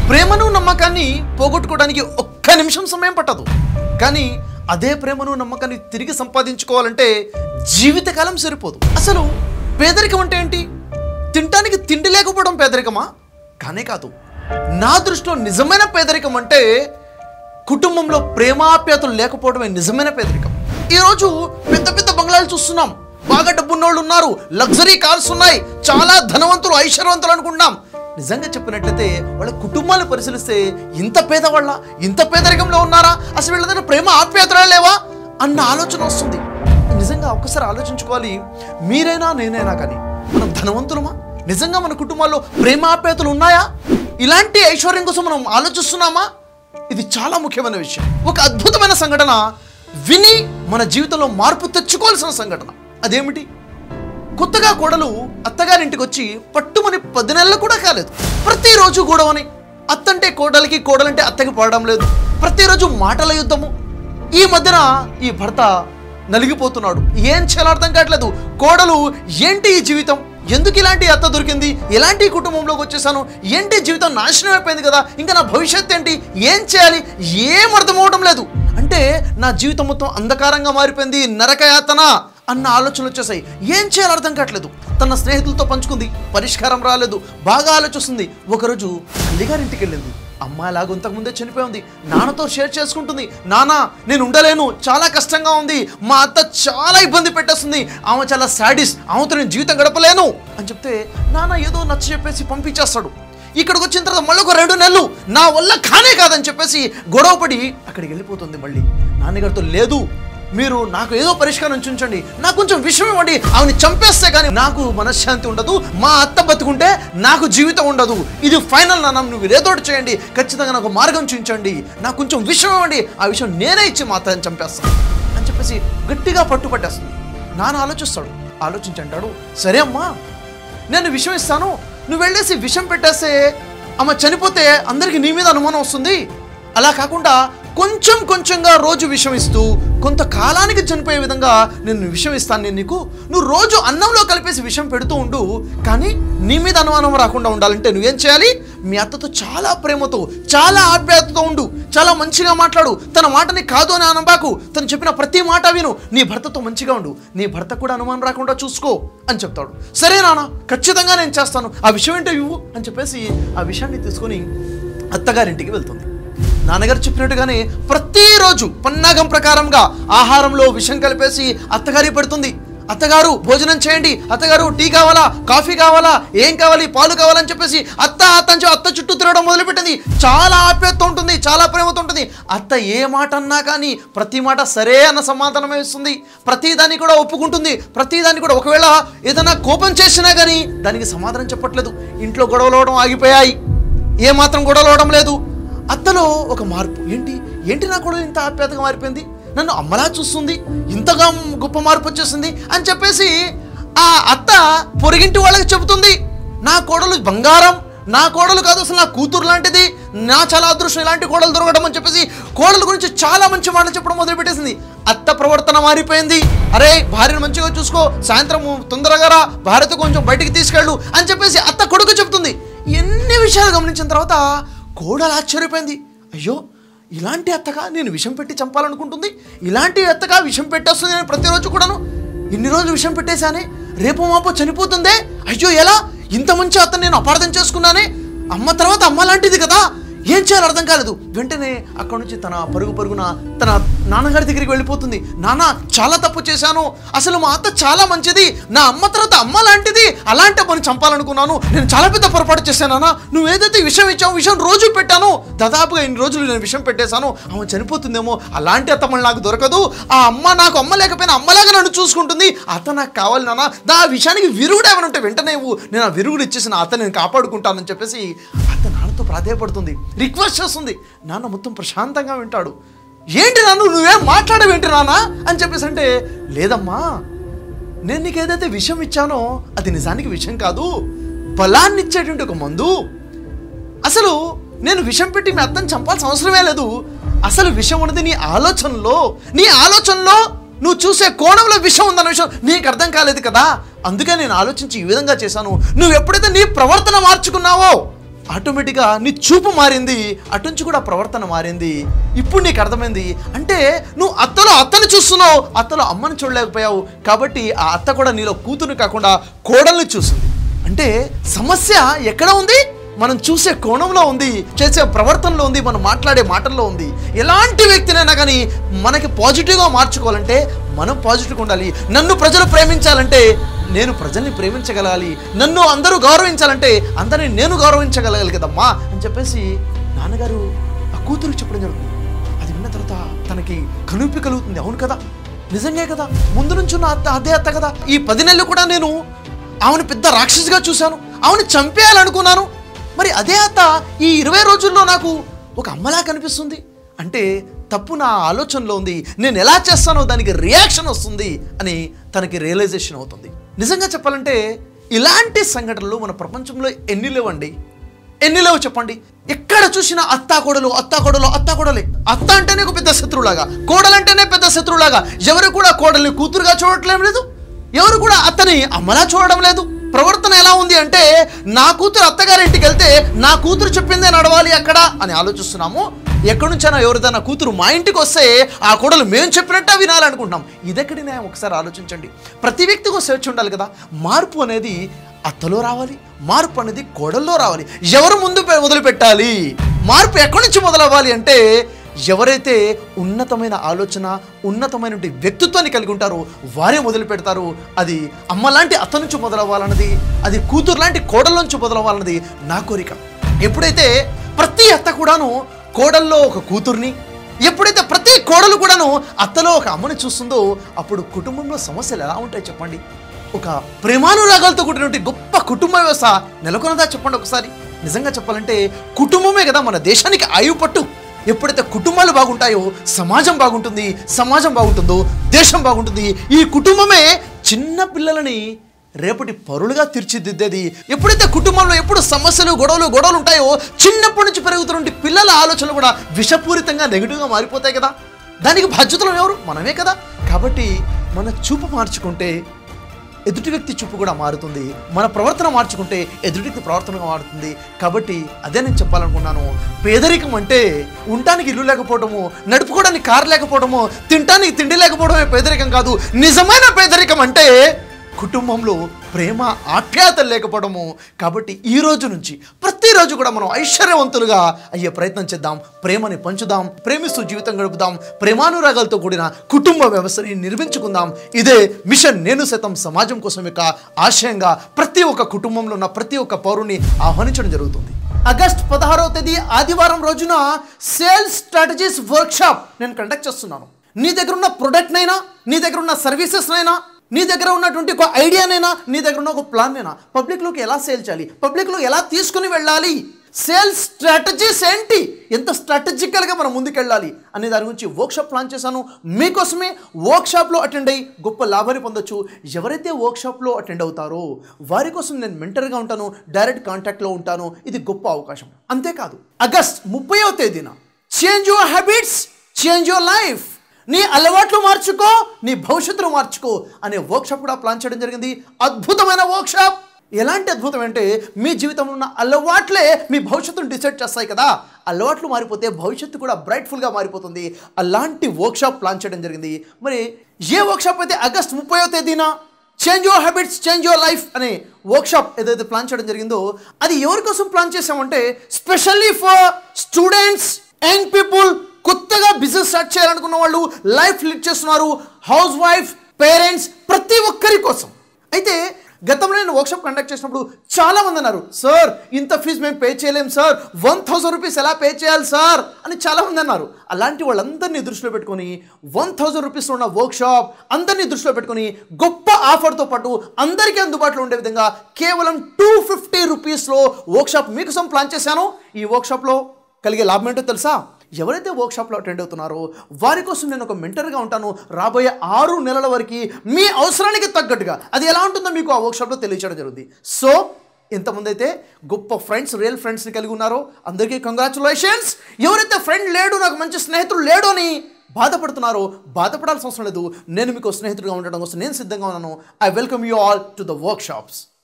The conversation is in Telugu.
ప్రేమను నమ్మకాన్ని పోగొట్టుకోవడానికి ఒక్క నిమిషం సమయం పట్టదు కానీ అదే ప్రేమను నమ్మకాన్ని తిరిగి సంపాదించుకోవాలంటే జీవితకాలం సరిపోదు అసలు పేదరికం అంటే ఏంటి తినటానికి తిండి లేకపోవడం పేదరికమా కానే కాదు నా దృష్టిలో నిజమైన పేదరికం అంటే కుటుంబంలో ప్రేమాప్యాతలు లేకపోవడమే నిజమైన పేదరికం ఈరోజు పెద్ద పెద్ద బంగ్లాలు చూస్తున్నాం బాగా డబ్బున్నోళ్ళు ఉన్నారు లగ్జరీ కార్స్ ఉన్నాయి చాలా ధనవంతులు ఐశ్వర్యవంతులు అనుకుంటున్నాం నిజంగా చెప్పినట్లయితే వాళ్ళ కుటుంబాలు పరిశీలిస్తే ఇంత పేదవాళ్ళ ఇంత పేదరికంలో ఉన్నారా అసలు వీళ్ళ దగ్గర ప్రేమ ఆప్యాయతలు లేవా అన్న ఆలోచన వస్తుంది నిజంగా ఒక్కసారి ఆలోచించుకోవాలి మీరైనా నేనైనా కానీ మనం ధనవంతులమా నిజంగా మన కుటుంబాల్లో ప్రేమాప్యాయతలు ఉన్నాయా ఇలాంటి ఐశ్వర్యం కోసం మనం ఆలోచిస్తున్నామా ఇది చాలా ముఖ్యమైన విషయం ఒక అద్భుతమైన సంఘటన విని మన జీవితంలో మార్పు తెచ్చుకోవాల్సిన సంఘటన అదేమిటి కొత్తగా కోడలు అత్తగారింటికి వచ్చి పట్టుమని పది నెలలు కూడా కాలేదు ప్రతిరోజు గొడవని అత్తంటే కోడలికి కోడలంటే అత్తకి పడడం లేదు ప్రతిరోజు మాటల యుద్ధము ఈ మధ్యన ఈ భర్త నలిగిపోతున్నాడు ఏం చేయాలో అర్థం కావట్లేదు కోడలు ఏంటి ఈ జీవితం ఎందుకు ఇలాంటి అత్త దొరికింది ఎలాంటి కుటుంబంలోకి వచ్చేసాను ఏంటి జీవితం నాశనం అయిపోయింది కదా ఇంకా నా భవిష్యత్ ఏంటి ఏం చేయాలి ఏం అర్థమవడం లేదు అంటే నా జీవితం మొత్తం అంధకారంగా మారిపోయింది నరకయాతన అన్న ఆలోచనలు వచ్చేసాయి ఏం చేయాలో అర్థం కావట్లేదు తన స్నేహితులతో పంచుకుంది పరిష్కారం రాలేదు బాగా ఆలోచిస్తుంది ఒకరోజు తల్లిగారింటికి వెళ్ళింది అమ్మ ఎలాగో ఇంతకు ముందే చనిపోయి ఉంది నాన్నతో షేర్ చేసుకుంటుంది నాన్న నేను ఉండలేను చాలా కష్టంగా ఉంది మా అత్త చాలా ఇబ్బంది పెట్టేస్తుంది ఆమె చాలా సాడిస్ ఆమెతో నేను జీవితం గడపలేను అని చెప్తే నాన్న ఏదో నచ్చ చెప్పేసి పంపించేస్తాడు ఇక్కడికి వచ్చిన తర్వాత మళ్ళీ ఒక రెండు నెలలు నా వల్ల కానే కాదని చెప్పేసి గొడవపడి అక్కడికి వెళ్ళిపోతుంది మళ్ళీ నాన్నగారితో లేదు మీరు నాకు ఏదో పరిష్కారం చూంచండి నాకు కొంచెం విషయం ఇవ్వండి ఆమెను చంపేస్తే కానీ నాకు మనశ్శాంతి ఉండదు మా అత్త బతుకుంటే నాకు జీవితం ఉండదు ఇది ఫైనల్ నాన్న నువ్వు ఏదోటి చేయండి ఖచ్చితంగా నాకు మార్గం చూపించండి నాకు కొంచెం విషయం ఇవ్వండి ఆ విషయం నేనే ఇచ్చి మా అత్తని చంపేస్తాను అని చెప్పేసి గట్టిగా పట్టుపట్టేస్తుంది నాన్న ఆలోచిస్తాడు ఆలోచించి అంటాడు సరే అమ్మా నేను విషం ఇస్తాను నువ్వు వెళ్ళేసి విషం పెట్టేస్తే ఆమె చనిపోతే అందరికీ నీ మీద అనుమానం వస్తుంది అలా కాకుండా కొంచెం కొంచెంగా రోజు విషం ఇస్తూ కొంతకాలానికి చనిపోయే విధంగా నేను విషం ఇస్తాను నేను నీకు నువ్వు రోజు అన్నంలో కలిపేసి విషం పెడుతూ ఉండు కానీ నీ మీద అనుమానం రాకుండా ఉండాలంటే నువ్వేం చేయాలి మీ అత్తతో చాలా ప్రేమతో చాలా ఆప్యాయతతో ఉండు చాలా మంచిగా మాట్లాడు తన మాటని కాదు అని అనబాకు తను చెప్పిన ప్రతి మాట విను నీ భర్తతో మంచిగా ఉండు నీ భర్త కూడా అనుమానం రాకుండా చూసుకో అని చెప్తాడు సరే నాన్న ఖచ్చితంగా నేను చేస్తాను ఆ విషయం ఏంటో ఇవ్వు అని చెప్పేసి ఆ విషయాన్ని తీసుకొని అత్తగారింటికి వెళ్తుంది నాన్నగారు చెప్పినట్టుగానే ప్రతిరోజు పన్నాగం ప్రకారంగా ఆహారంలో విషం కలిపేసి అత్తగారి పెడుతుంది అత్తగారు భోజనం చేయండి అత్తగారు టీ కావాలా కాఫీ కావాలా ఏం కావాలి పాలు కావాలని చెప్పేసి అత్త అత్త అని చెప్పి అత్త చుట్టూ తిరగడం మొదలుపెట్టింది చాలా ఆప్యాయత ఉంటుంది చాలా ప్రేమతో ఉంటుంది అత్త ఏ మాట అన్నా కానీ ప్రతి మాట సరే అన్న సమాధానమే ఇస్తుంది ప్రతి దాన్ని కూడా ఒప్పుకుంటుంది ప్రతి దాన్ని కూడా ఒకవేళ ఏదైనా కోపం చేసినా కానీ దానికి సమాధానం చెప్పట్లేదు ఇంట్లో గొడవలు అవడం ఆగిపోయాయి ఏ మాత్రం గొడవలు అవడం లేదు అత్తలో ఒక మార్పు ఏంటి ఏంటి నా కూడా ఇంత ఆప్యాయతగా మారిపోయింది నన్ను అమ్మలా చూస్తుంది ఇంతగా గొప్ప మార్పు వచ్చేసింది అని చెప్పేసి ఆ అత్త పొరిగింటి వాళ్ళకి చెబుతుంది నా కోడలు బంగారం నా కోడలు కాదు అసలు నా కూతురు లాంటిది నా చాలా అదృష్టం ఇలాంటి కోడలు దొరకడం అని చెప్పేసి కోడల గురించి చాలా మంచి మాటలు చెప్పడం మొదలుపెట్టేసింది అత్త ప్రవర్తన మారిపోయింది అరే భార్యను మంచిగా చూసుకో సాయంత్రం తొందరగా రా భార్యతో కొంచెం బయటికి తీసుకెళ్ళు అని చెప్పేసి అత్త కొడుకు చెప్తుంది ఎన్ని విషయాలు గమనించిన తర్వాత కోడలు ఆశ్చర్యపోయింది అయ్యో ఇలాంటి అత్తగా నేను విషం పెట్టి చంపాలనుకుంటుంది ఇలాంటి అత్తగా విషం పెట్టేస్తుంది నేను ప్రతిరోజు కూడాను ఇన్ని రోజులు విషం పెట్టేశానే రేపు మాపో చనిపోతుందే అయ్యో ఎలా ఇంత మంచి అత్త నేను అపార్థం చేసుకున్నానే అమ్మ తర్వాత అమ్మ లాంటిది కదా ఏం చేయాలో అర్థం కాలేదు వెంటనే అక్కడ నుంచి తన పరుగు పరుగున తన నాన్నగారి దగ్గరికి వెళ్ళిపోతుంది నాన్న చాలా తప్పు చేశాను అసలు మా అత్త చాలా మంచిది నా అమ్మ తర్వాత అమ్మ లాంటిది అలాంటి అమ్మని చంపాలనుకున్నాను నేను చాలా పెద్ద పొరపాటు చేశాను నాన్న నువ్వు ఏదైతే విషయం ఇచ్చావు విషయం రోజు పెట్టాను దాదాపుగా ఇన్ని రోజులు నేను విషయం పెట్టేశాను ఆమె చనిపోతుందేమో అలాంటి అత్త మళ్ళీ నాకు దొరకదు ఆ అమ్మ నాకు అమ్మ లేకపోయినా అమ్మలాగా నన్ను చూసుకుంటుంది అత్త నాకు కావాలి నాన్న దా ఆ విషయానికి విరుగుడు ఏమైనా ఉంటే వెంటనే ఇవ్వు నేను ఆ విరుగుడు ఇచ్చేసిన అత్త నేను కాపాడుకుంటానని చెప్పేసి అత్త నాన్నతో ప్రాధేయపడుతుంది రిక్వెస్ట్ చేస్తుంది నాన్న మొత్తం ప్రశాంతంగా వింటాడు ఏంటి నాన్న నువ్వేం మాట్లాడవేంటి నాన్న అని చెప్పేసి అంటే లేదమ్మా నేను నీకు ఏదైతే విషయం ఇచ్చానో అది నిజానికి విషయం కాదు బలాన్ని ఇచ్చేటువంటి ఒక మందు అసలు నేను విషం పెట్టి మీ అత్తని చంపాల్సిన అవసరమే లేదు అసలు విషం ఉన్నది నీ ఆలోచనలో నీ ఆలోచనలో నువ్వు చూసే కోణంలో విషం ఉందన్న విషయం నీకు అర్థం కాలేదు కదా అందుకే నేను ఆలోచించి ఈ విధంగా చేశాను నువ్వు ఎప్పుడైతే నీ ప్రవర్తన మార్చుకున్నావో ఆటోమేటిక్గా నీ చూపు మారింది అటుంచి కూడా ప్రవర్తన మారింది ఇప్పుడు నీకు అర్థమైంది అంటే నువ్వు అత్తలో అత్తను చూస్తున్నావు అత్తలో అమ్మని చూడలేకపోయావు కాబట్టి ఆ అత్త కూడా నీలో కూతురు కాకుండా కోడల్ని చూస్తుంది అంటే సమస్య ఎక్కడ ఉంది మనం చూసే కోణంలో ఉంది చేసే ప్రవర్తనలో ఉంది మనం మాట్లాడే మాటల్లో ఉంది ఎలాంటి వ్యక్తినైనా కానీ మనకి పాజిటివ్గా మార్చుకోవాలంటే మనం పాజిటివ్గా ఉండాలి నన్ను ప్రజలు ప్రేమించాలంటే నేను ప్రజల్ని ప్రేమించగలగాలి నన్ను అందరూ గౌరవించాలంటే అందరిని నేను గౌరవించగలగాలి కదమ్మా అని చెప్పేసి నాన్నగారు ఆ కూతురు చెప్పడం జరుగుతుంది అది విన్న తర్వాత తనకి కనుపి కలుగుతుంది అవును కదా నిజంగే కదా ముందు నుంచి ఉన్న అత్త అదే అత్త కదా ఈ పది నెలలు కూడా నేను ఆమెను పెద్ద రాక్షసిగా చూశాను ఆమెను చంపేయాలనుకున్నాను మరి అదే అత్త ఈ ఇరవై రోజుల్లో నాకు ఒక అమ్మలా కనిపిస్తుంది అంటే తప్పు నా ఆలోచనలో ఉంది నేను ఎలా చేస్తానో దానికి రియాక్షన్ వస్తుంది అని తనకి రియలైజేషన్ అవుతుంది నిజంగా చెప్పాలంటే ఇలాంటి సంఘటనలు మన ప్రపంచంలో ఎన్ని లేవండి ఎన్ని లేవు చెప్పండి ఎక్కడ చూసినా అత్తా కోడలు అత్తా కోడలు అత్తా కోడలే అత్త అంటేనే ఒక పెద్ద శత్రువులాగా కోడలంటేనే పెద్ద శత్రువులాగా ఎవరు కూడా కోడల్ని కూతురుగా చూడట్లేం లేదు ఎవరు కూడా అత్తని అమ్మలా చూడడం లేదు ప్రవర్తన ఎలా ఉంది అంటే నా కూతురు అత్తగారింటికి వెళ్తే నా కూతురు చెప్పిందే నడవాలి అక్కడ అని ఆలోచిస్తున్నాము ఎక్కడి నుంచైనా ఎవరిదైనా కూతురు మా ఇంటికి వస్తే ఆ కోడలు మేము చెప్పినట్టే వినాలనుకుంటున్నాం ఇదెక్కడి న్యాయం ఒకసారి ఆలోచించండి ప్రతి వ్యక్తికి ఒక స్వేచ్ఛ ఉండాలి కదా మార్పు అనేది అత్తలో రావాలి మార్పు అనేది కోడల్లో రావాలి ఎవరు ముందు పె- మొదలు పెట్టాలి మార్పు ఎక్కడి నుంచి మొదలవ్వాలి అంటే ఎవరైతే ఉన్నతమైన ఆలోచన ఉన్నతమైన వ్యక్తిత్వాన్ని కలిగి ఉంటారో వారే మొదలు పెడతారు అది అమ్మ లాంటి అత్త నుంచి మొదలవ్వాలన్నది అది కూతురు లాంటి కోడల నుంచి మొదలవ్వాలన్నది నా కోరిక ఎప్పుడైతే ప్రతి అత్త కూడాను కోడల్లో ఒక కూతుర్ని ఎప్పుడైతే ప్రతి కోడలు కూడాను అత్తలో ఒక అమ్మని చూస్తుందో అప్పుడు కుటుంబంలో సమస్యలు ఎలా ఉంటాయి చెప్పండి ఒక ప్రేమానురాగాలతో కూడినటువంటి గొప్ప కుటుంబ వ్యవస్థ నెలకొన్నదా చెప్పండి ఒకసారి నిజంగా చెప్పాలంటే కుటుంబమే కదా మన దేశానికి ఆయువు పట్టు ఎప్పుడైతే కుటుంబాలు బాగుంటాయో సమాజం బాగుంటుంది సమాజం బాగుంటుందో దేశం బాగుంటుంది ఈ కుటుంబమే చిన్న పిల్లలని రేపటి పరులుగా తీర్చిదిద్దేది ఎప్పుడైతే కుటుంబంలో ఎప్పుడు సమస్యలు గొడవలు గొడవలు ఉంటాయో చిన్నప్పటి నుంచి పెరుగుతున్న పిల్లల ఆలోచనలు కూడా విషపూరితంగా నెగిటివ్గా మారిపోతాయి కదా దానికి బాధ్యతలు ఎవరు మనమే కదా కాబట్టి మన చూపు మార్చుకుంటే ఎదుటి వ్యక్తి చూపు కూడా మారుతుంది మన ప్రవర్తన మార్చుకుంటే ఎదుటి వ్యక్తి ప్రవర్తనగా మారుతుంది కాబట్టి అదే నేను చెప్పాలనుకున్నాను పేదరికం అంటే ఉండటానికి ఇల్లు లేకపోవడము నడుపుకోవడానికి కారు లేకపోవడము తినటానికి తిండి లేకపోవడమే పేదరికం కాదు నిజమైన పేదరికం అంటే కుటుంబంలో ప్రేమ ఆప్యాయతలు లేకపోవడము కాబట్టి ఈ రోజు నుంచి ప్రతిరోజు కూడా మనం ఐశ్వర్యవంతులుగా అయ్యే ప్రయత్నం చేద్దాం ప్రేమని పంచుదాం ప్రేమిస్తూ జీవితం గడుపుదాం ప్రేమానురాగాలతో కూడిన కుటుంబ వ్యవస్థని నిర్మించుకుందాం ఇదే మిషన్ నేను శాతం సమాజం కోసం యొక్క ఆశయంగా ప్రతి ఒక్క కుటుంబంలో ఉన్న ప్రతి ఒక్క పౌరుని ఆహ్వానించడం జరుగుతుంది ఆగస్ట్ పదహారవ తేదీ ఆదివారం రోజున సేల్స్ స్ట్రాటజీస్ వర్క్షాప్ నేను కండక్ట్ చేస్తున్నాను నీ దగ్గర ఉన్న ప్రొడక్ట్నైనా నీ దగ్గర ఉన్న సర్వీసెస్నైనా నీ దగ్గర ఉన్నటువంటి ఒక ఐడియానైనా నీ దగ్గర ఉన్న ఒక ప్లాన్నైనా పబ్లిక్లోకి ఎలా సేల్ చేయాలి పబ్లిక్లో ఎలా తీసుకుని వెళ్ళాలి సేల్స్ స్ట్రాటజీస్ ఏంటి ఎంత స్ట్రాటజికల్గా మనం ముందుకెళ్ళాలి అనే దాని గురించి వర్క్షాప్ ప్లాన్ చేశాను మీకోసమే వర్క్షాప్లో అటెండ్ అయ్యి గొప్ప లాభాన్ని పొందొచ్చు ఎవరైతే వర్క్షాప్లో అటెండ్ అవుతారో వారి కోసం నేను మెంటర్గా ఉంటాను డైరెక్ట్ కాంటాక్ట్లో ఉంటాను ఇది గొప్ప అవకాశం అంతేకాదు ఆగస్ట్ ముప్పైవ తేదీన change your habits change your life నీ అలవాట్లు మార్చుకో నీ భవిష్యత్తును మార్చుకో అనే వర్క్షాప్ కూడా ప్లాన్ చేయడం జరిగింది అద్భుతమైన వర్క్షాప్ ఎలాంటి అద్భుతం అంటే మీ జీవితంలో ఉన్న అలవాట్లే మీ భవిష్యత్తును డిసైడ్ చేస్తాయి కదా అలవాట్లు మారిపోతే భవిష్యత్తు కూడా బ్రైట్ఫుల్గా మారిపోతుంది అలాంటి వర్క్షాప్ ప్లాన్ చేయడం జరిగింది మరి ఏ వర్క్షాప్ అయితే ఆగస్ట్ ముప్పైవ తేదీన change your habits change your life అనే వర్క్షాప్ ఏదైతే ప్లాన్ చేయడం జరిగిందో అది ఎవరి కోసం ప్లాన్ చేసామంటే specially for students young people కొత్తగా బిజినెస్ స్టార్ట్ చేయాలనుకున్న వాళ్ళు లైఫ్ లీడ్ చేస్తున్నారు హౌస్ వైఫ్ పేరెంట్స్ ప్రతి ఒక్కరి కోసం అయితే గతంలో నేను వర్క్షాప్ కండక్ట్ చేసినప్పుడు చాలా మంది అన్నారు సార్ ఇంత ఫీజు మేము పే చేయలేం సార్ వన్ థౌసండ్ రూపీస్ ఎలా పే చేయాలి సార్ అని చాలా మంది అన్నారు అలాంటి వాళ్ళందరినీ దృష్టిలో పెట్టుకొని వన్ థౌసండ్ రూపీస్ ఉన్న వర్క్షాప్ అందరినీ దృష్టిలో పెట్టుకొని గొప్ప ఆఫర్తో పాటు అందరికీ అందుబాటులో ఉండే విధంగా కేవలం టూ ఫిఫ్టీ రూపీస్లో వర్క్షాప్ మీకోసం ప్లాన్ చేశాను ఈ వర్క్షాప్లో కలిగే లాభం ఏంటో తెలుసా ఎవరైతే వర్క్షాప్లో అటెండ్ అవుతున్నారో వారి కోసం నేను ఒక మెంటర్గా ఉంటాను రాబోయే ఆరు నెలల వరకు మీ అవసరానికి తగ్గట్టుగా అది ఎలా ఉంటుందో మీకు ఆ వర్క్షాప్లో తెలియచేయడం జరుగుతుంది సో ఇంతమంది అయితే గొప్ప ఫ్రెండ్స్ రియల్ ఫ్రెండ్స్ని కలిగి ఉన్నారో అందరికీ కంగ్రాచులేషన్స్ ఎవరైతే ఫ్రెండ్ లేడు నాకు మంచి స్నేహితుడు లేడు అని బాధపడుతున్నారో బాధపడాల్సిన అవసరం లేదు నేను మీకు స్నేహితుడిగా ఉండడం కోసం నేను సిద్ధంగా ఉన్నాను I welcome you all to the work shops